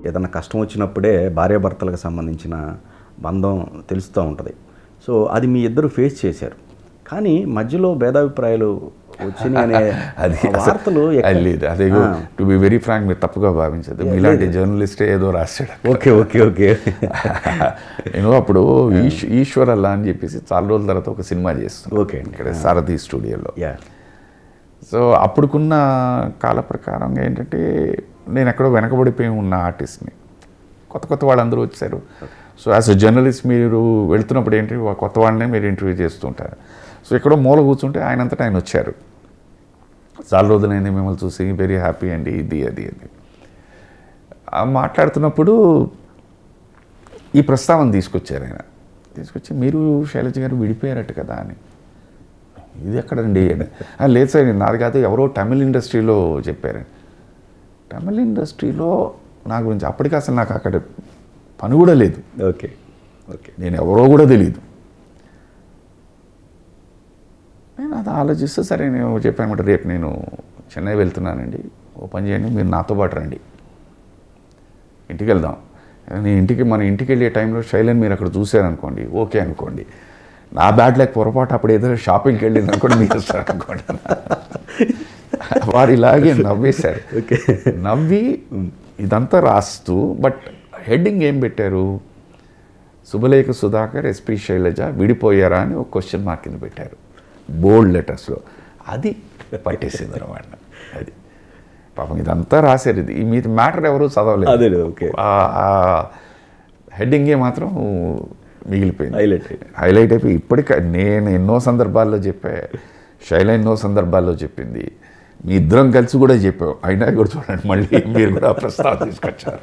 ఏదైనా కష్టం వచ్చినప్పుడే భార్యాభర్తలకు సంబంధించిన బంధం తెలుస్తూ ఉంటుంది సో అది మీ ఇద్దరు ఫేస్ చేశారు కానీ మధ్యలో భేదాభిప్రాయాలు వచ్చినాయి అనే అది వార్తలు అది ఎక్కడ- లేదు అదే టు బి వెరీ ఫ్రాంక్ మీరు తప్పుగా భావించదు మీలాంటి జర్నలిస్టే ఏదో రాశాడు ఓకే ఓకే ఓకే నేను అప్పుడు ఈశ్ ఈశ్వరల్లా అని చెప్పేసి చాలా రోజుల తర్వాత ఒక సినిమా చేస్తున్నాను ఓకే అండి. ఇక్కడ సారథి స్టూడియోలో యా సో అప్పుడుకున్న కాల ప్రకారంగా ఏంటంటే నేను ఎక్కడో వెనకబడిపోయి ఉన్న ఆర్టిస్ట్ని కొత్త కొత్త వాళ్ళందరూ వచ్చారు సో యాజ్ ఎ జర్నలిస్ట్ మీరు వెళ్తున్నప్పుడు ఏంటి వా- కొత్త వాళ్ళనే మీరు ఇంటర్వ్యూ చేస్తుంటారు సో ఎక్కడో మూల కూర్చుంటే ఆయనంతటా ఆయన వచ్చారు చాలా రోజులైంది మిమ్మల్ని చూసి వెరీ హ్యాపీ అండి ఇది అది అది ఆ మాట్లాడుతున్నప్పుడు ఈ ప్రస్తావన తీసుకొచ్చారు ఆయన తీసుకొచ్చి మీరు శైలజ గారు విడిపోయారట కదా అని ఇది ఎక్కడండి అని "ఆ, లేదు సార్ ఇది నాది కాదు ఎవరో తమిళ్ ఇండస్ట్రీలో చెప్పారు తమిళ్ ఇండస్ట్రీలో నా గురించి అప్పటికి అసలు నాకు అక్కడ పని కూడా లేదు ఓకే ఓకే నేను ఎవరో కూడా తెలియదు నేను అది ఆలోచిస్తే సరే నేను చెప్పాను అనమాట రేపు నేను చెన్నై వెళ్తున్నానండి ఓ పని చేయండి మీరు నాతో పాటు రండి ఇంటికి వెళ్దాం నేను ఇంటికి మన ఇంటికి వెళ్ళే టైంలో శైలన్ మీరు అక్కడ చూశారనుకోండి ఓకే అనుకోండి నా బ్యాడ్ లైక్ పొరపాటు అప్పుడు ఏదైనా షాపింగ్కి వెళ్ళింది అనుకోండి మీరు వస్తారు అనుకోండి వారు ఇలాగే నవ్వేశారు ఓకే నవ్వి ఇదంతా రాస్తూ బట్ హెడ్డింగ్ ఏం పెట్టారు శుభలేఖ సుధాకర్ ఎస్పి శైలజ విడిపోయారా అని ఒక క్వశ్చన్ మార్క్ కింద పెట్టారు బోల్డ్ లెటర్స్లో అది పట్టేసింది అనమాట అది పాపం ఇదంతా రాశారు ఇది ఈ మీద మ్యాటర్ ఎవరు చదవలేదు అదే ఓకే హెడ్డింగే మాత్రం మిగిలిపోయింది హైలైట్ అయింది హైలైట్ అయిపోయి ఇప్పటిక నేను ఎన్నో సందర్భాల్లో చెప్పా శైల ఎన్నో సందర్భాల్లో చెప్పింది మీ ఇద్దరం కలిసి కూడా చెప్పావు అయినా కూడా చూడండి మళ్ళీ మీరు కూడా ఆ ప్రస్తావన తీసుకొచ్చారు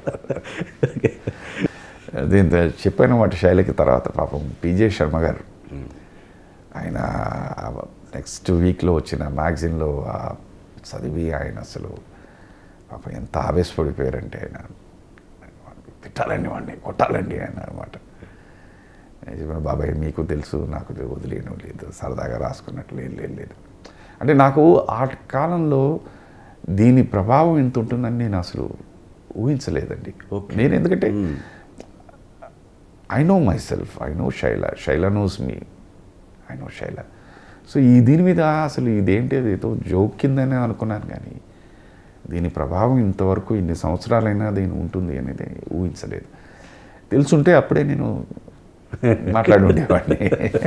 దీంతో చెప్పాను మాట శైలకి తర్వాత పాపం పీజే శర్మ గారు ఆయన నెక్స్ట్ వీక్లో వచ్చిన మ్యాగజిన్లో చదివి ఆయన అసలు పాపం ఎంత ఆవేశపడిపోయారంటే ఆయన తిట్టాలండి వాడిని కొట్టాలండి ఆయన అనమాట నేను చెప్పాను బాబాయ్ మీకు తెలుసు నాకు తె- వదిలేయడం లేదు సరదాగా రాసుకున్నట్లు ఏం లేదు లేదు అంటే నాకు ఆ కాలంలో దీని ప్రభావం ఎంత ఉంటుందని నేను అసలు ఊహించలేదండి నేను ఎందుకంటే I know myself I know Shaila Shaila knows me I know Shaila so ఈ దీని మీద అసలు ఇదేంటి అది ఏదో జోక్ కిందనే అనుకున్నాను కానీ దీని ప్రభావం ఇంతవరకు ఇన్ని సంవత్సరాలైనా దీని ఉంటుంది అనేది ఊహించలేదు తెలుసుంటే అప్పుడే నేను మాట్లాడి ఉండేవాడిని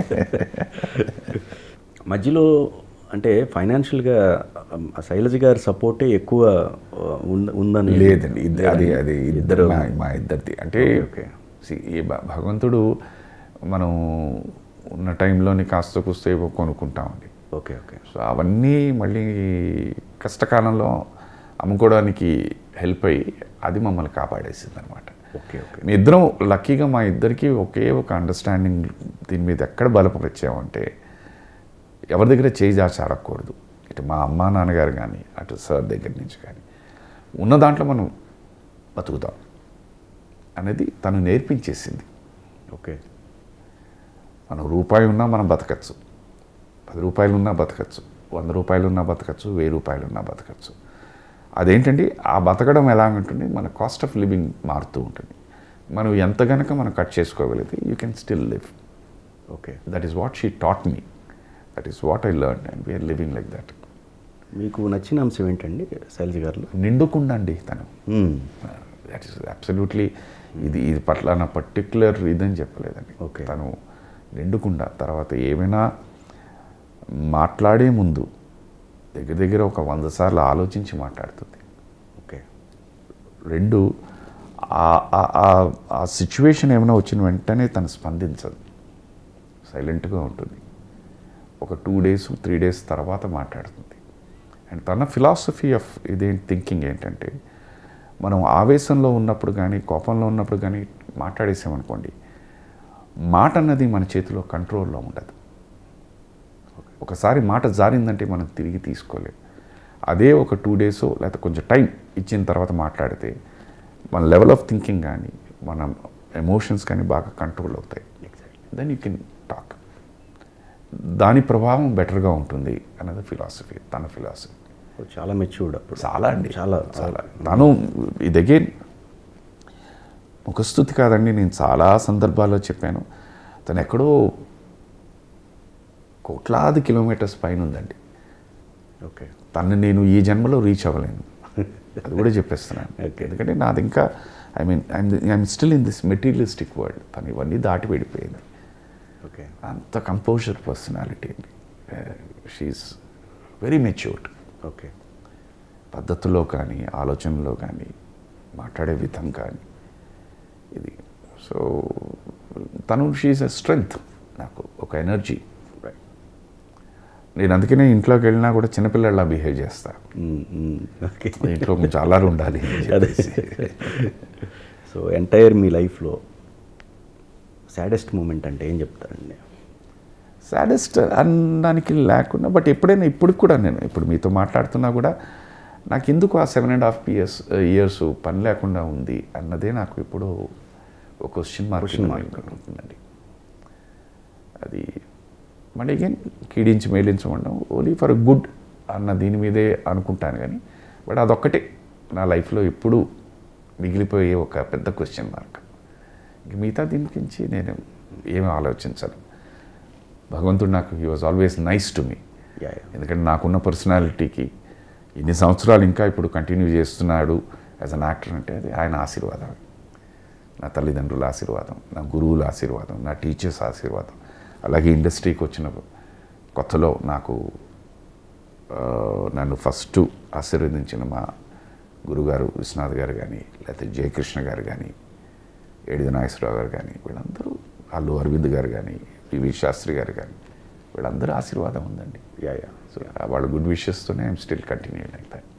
మధ్యలో అంటే ఫైనాన్షియల్గా శైలజ గారి సపోర్టే ఎక్కువ ఆ, ఉంద- ఉందని లేదండి ఇద్ద- అది అది ఇద్దరు ఇద్దరు మా మా ఇద్దరిది అంటే ఓకే. see, ఈ భ- భగవంతుడు మనం ఉన్న టైంలోని కాస్త కూస్త ఏవో కొనుక్కుంటామండి ఓకే ఓకే సో అవన్నీ మళ్ళీ కష్టకాలంలో అమ్ముకోవడానికి హెల్ప్ అయ్యి అది మమ్మల్ని కాపాడేసింది అనమాట ఓకే ఓకే మీ ఇద్దరం లక్కీగా మా ఇద్దరికి ఒకే ఒక అండర్స్టాండింగ్ దీని మీద ఎక్కడ బలపరిచామంటే ఎవరి దగ్గర చేయి జాచి అడగకూడదు ఇటు మా అమ్మా నాన్నగారు కానీ అటు సార్ దగ్గర నుంచి కానీ ఉన్న దాంట్లో మనం బతుకుతాం అనేది తను నేర్పించేసింది ఓకే మనం రూపాయి ఉన్నా మనం బతకచ్చు పది రూపాయలు ఉన్నా బతకచ్చు వంద రూపాయలు ఉన్నా బతకచ్చు వెయ్యి రూపాయలు ఉన్నా బతకచ్చు అదేంటండి ఆ బతకడం ఎలా ఉంటుంది మన కాస్ట్ ఆఫ్ లివింగ్ మారుతూ ఉంటుంది మనం ఎంత గనక మనం కట్ చేసుకోగలిగితే you can still live okay that is what she taught me that is what I learn and we are living like that మీకు నచ్చిన అంశం ఏంటండి శైలజ గారిలో నిండుకుండండి తను మ్మ్. దట్ ఈస్ అబ్సల్యూట్లీ ఇది ఇది పట్ల నా పర్టిక్యులర్ ఇదని చెప్పలేదండి Okay. తను నిండుకుండా తర్వాత ఏమైనా మాట్లాడే ముందు దగ్గర దగ్గర ఒక వంద సార్లు ఆలోచించి మాట్లాడుతుంది ఓకే రెండు ఆ- ఆ- ఆ- ఆ సిచ్యువేషన్ ఏమైనా వచ్చిన వెంటనే తను స్పందించదు సైలెంట్గా ఉంటుంది ఒక టూ డేస్ త్రీ డేస్ తర్వాత మాట్లాడుతుంది అండ్ తన ఫిలాసఫీ ఆఫ్ ఇదేంటి థింకింగ్ ఏంటంటే మనం ఆవేశంలో ఉన్నప్పుడు కానీ కోపంలో ఉన్నప్పుడు కానీ మాట్లాడేసామనుకోండి మాట అన్నది మన చేతిలో కంట్రోల్లో ఉండదు ఒకసారి మాట జారిందంటే మనం తిరిగి తీసుకోలేం అదే ఒక టూ డేస్ లేకపోతే కొంచెం టైం ఇచ్చిన తర్వాత మాట్లాడితే మన లెవెల్ ఆఫ్ థింకింగ్ కానీ మన ఎమోషన్స్ కానీ బాగా కంట్రోల్ అవుతాయి దెన్ యూ కెన్ టాక్ దాని ప్రభావం బెటర్గా ఉంటుంది అన్నది ఫిలాసఫీ తన ఫిలాసఫీ చాలా మెచ్యూర్డ్ అప్పుడు చాలా అండి చాలా చాలా తను ఇది అగైన్ ముఖస్థుతి కాదండి నేను చాలా సందర్భాల్లో చెప్పాను తను ఎక్కడో కోట్లాది కిలోమీటర్స్ పైన ఉందండి ఓకే తను నేను ఈ జన్మలో రీచ్ అవ్వలేను అది కూడా చెప్పేస్తున్నాను Okay. ఎందుకంటే నాది ఇంకా I mean I'm I'm still in this materialistic world తను ఇవన్నీ దాటి వెళ్ళిపోయింది ఓకే అంత కంపోజర్ పర్సనాలిటీ అండి షీఈస్ వెరీ మెచ్యూర్డ్ ఓకే పద్ధతిలో కానీ ఆలోచనలో కానీ మాట్లాడే విధం కానీ ఇది సో తను షీఈస్ ఎ స్ట్రెంగ్త్ నాకు ఒక ఎనర్జీ రైట్ నేను అందుకనే ఇంట్లోకి వెళ్ళినా కూడా చిన్నపిల్లల్లా బిహేవ్ చేస్తా ఓకే ఇంట్లో కొంచెం అల్లారు ఉండాలి అని అదే చెప్పేసి. సో ఎంటైర్ మీ లైఫ్లో సాడెస్ట్ మూమెంట్ అంటే ఏం చెప్తారండి సాడెస్ట్ అనడానికి లేకుండా బట్ ఎప్పుడైనా ఇప్పుడు కూడా నేను ఇప్పుడు మీతో మాట్లాడుతున్నా కూడా నాకు ఎందుకు ఆ seven and half years years పని లేకుండా ఉంది అన్నదే నాకు ఇప్పుడు ఒక క్వశ్చన్ మార్క్ Question mark. ఉంటుందండి అది మళ్ళీ అగైన్ కీడించి మేలించమండం ఓన్లీ ఫర్ గుడ్ అన్న దీని మీదే అనుకుంటాను కానీ బట్ అదొక్కటే నా లైఫ్లో ఎప్పుడు మిగిలిపోయే ఒక పెద్ద క్వశ్చన్ మార్క్ ఇంక మిగతా దీని గురించి నేను ఏమీ ఆలోచించను భగవంతుడు నాకు he was always nice to me yeah yeah ఎందుకంటే నాకున్న పర్సనాలిటీకి ఇన్ని సంవత్సరాలు ఇంకా ఇప్పుడు కంటిన్యూ చేస్తున్నాడు యాజ్ అన్ యాక్టర్ అంటే అది ఆయన ఆశీర్వాదం నా తల్లిదండ్రుల ఆశీర్వాదం నా గురువుల ఆశీర్వాదం నా టీచర్స్ ఆశీర్వాదం అలాగే ఇండస్ట్రీకి వచ్చిన కొత్తలో నాకు ఆ, నన్ను ఫస్ట్ ఆశీర్వదించిన మా గురుగారు విశ్వనాథ్ గారు కానీ లేకపోతే జయకృష్ణ గారు కానీ ఏడిద నాగేశ్వరరావు గారు కానీ వీళ్ళందరూ అల్లు అరవింద్ గారు కానీ పివి శాస్త్రి గారు కానీ వీళ్ళందరూ ఆశీర్వాదం ఉందండి యా యా సో వాళ్ళ గుడ్ విషెస్తోనే I'm still continue like that